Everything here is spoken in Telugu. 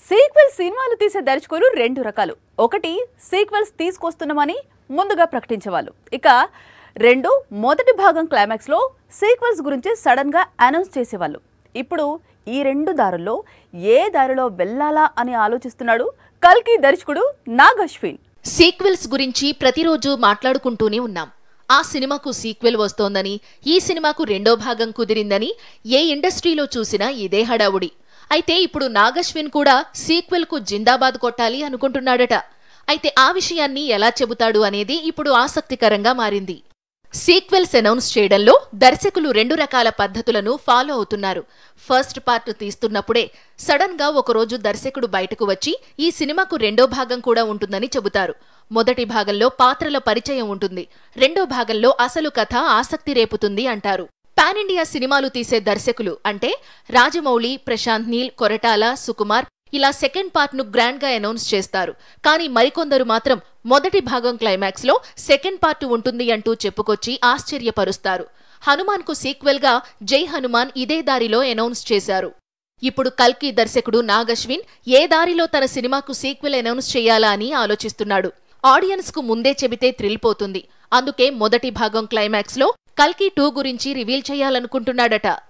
సీక్వెల్ సినిమాలు తీసే దర్శకులు రెండు రకాలు ఒకటి సీక్వెల్స్ తీసుకొస్తున్నామని ముందుగా ప్రకటించేవాళ్ళు ఇక రెండు మొదటి భాగం క్లైమాక్స్లో సీక్వెల్స్ గురించి సడన్గా అనౌన్స్ చేసేవాళ్ళు ఇప్పుడు ఈ రెండు దారుల్లో ఏ దారిలో వెళ్ళాలా అని ఆలోచిస్తున్నాడు కల్కి దర్శకుడు నాగ్ అశ్విన్ సీక్వెల్స్ గురించి ప్రతిరోజు మాట్లాడుకుంటూనే ఉన్నాం ఆ సినిమాకు సీక్వెల్ వస్తోందని ఈ సినిమాకు రెండో భాగం కుదిరిందని ఏ ఇండస్ట్రీలో చూసినా ఇదే హడావుడి అయితే ఇప్పుడు నాగశ్విన్ కూడా సీక్వెల్ కు జిందాబాద్ కొట్టాలి అనుకుంటున్నాడట అయితే ఆ విషయాన్ని ఎలా చెబుతాడు అనేది ఇప్పుడు ఆసక్తికరంగా మారింది సీక్వెల్స్ అనౌన్స్ చేయడంలో దర్శకులు రెండు రకాల పద్ధతులను ఫాలో అవుతున్నారు ఫస్ట్ పార్ట్ తీస్తున్నప్పుడే సడన్ గా ఒకరోజు దర్శకుడు బయటకు వచ్చి ఈ సినిమాకు రెండో భాగం కూడా ఉంటుందని చెబుతారు మొదటి భాగంలో పాత్రల పరిచయం ఉంటుంది రెండో భాగంలో అసలు కథ ఆసక్తి రేపుతుంది అంటారు పాన్ ఇండియా సినిమాలు తీసే దర్శకులు అంటే రాజమౌళి ప్రశాంత్ నీల్ కొరటాల సుకుమార్ ఇలా సెకండ్ పార్ట్ ను గ్రాండ్ గా అనౌన్స్ చేస్తారు కానీ మరికొందరు మాత్రం మొదటి భాగం క్లైమాక్స్ లో సెకండ్ పార్ట్ ఉంటుంది అంటూ చెప్పుకొచ్చి ఆశ్చర్యపరుస్తారు హనుమాన్ కు సీక్వెల్ గా జై హనుమాన్ ఇదే దారిలో అనౌన్స్ చేశారు ఇప్పుడు కల్కి దర్శకుడు నాగశ్విన్ ఏ దారిలో తన సినిమాకు సీక్వెల్ అనౌన్స్ చేయాలా అని ఆలోచిస్తున్నాడు ఆడియన్స్ కు ముందే చెబితే థ్రిల్ పోతుంది అందుకే మొదటి భాగం క్లైమాక్స్ లో కల్కి టూ గురించి రివీల్ చేయాలనుకుంటున్నాడట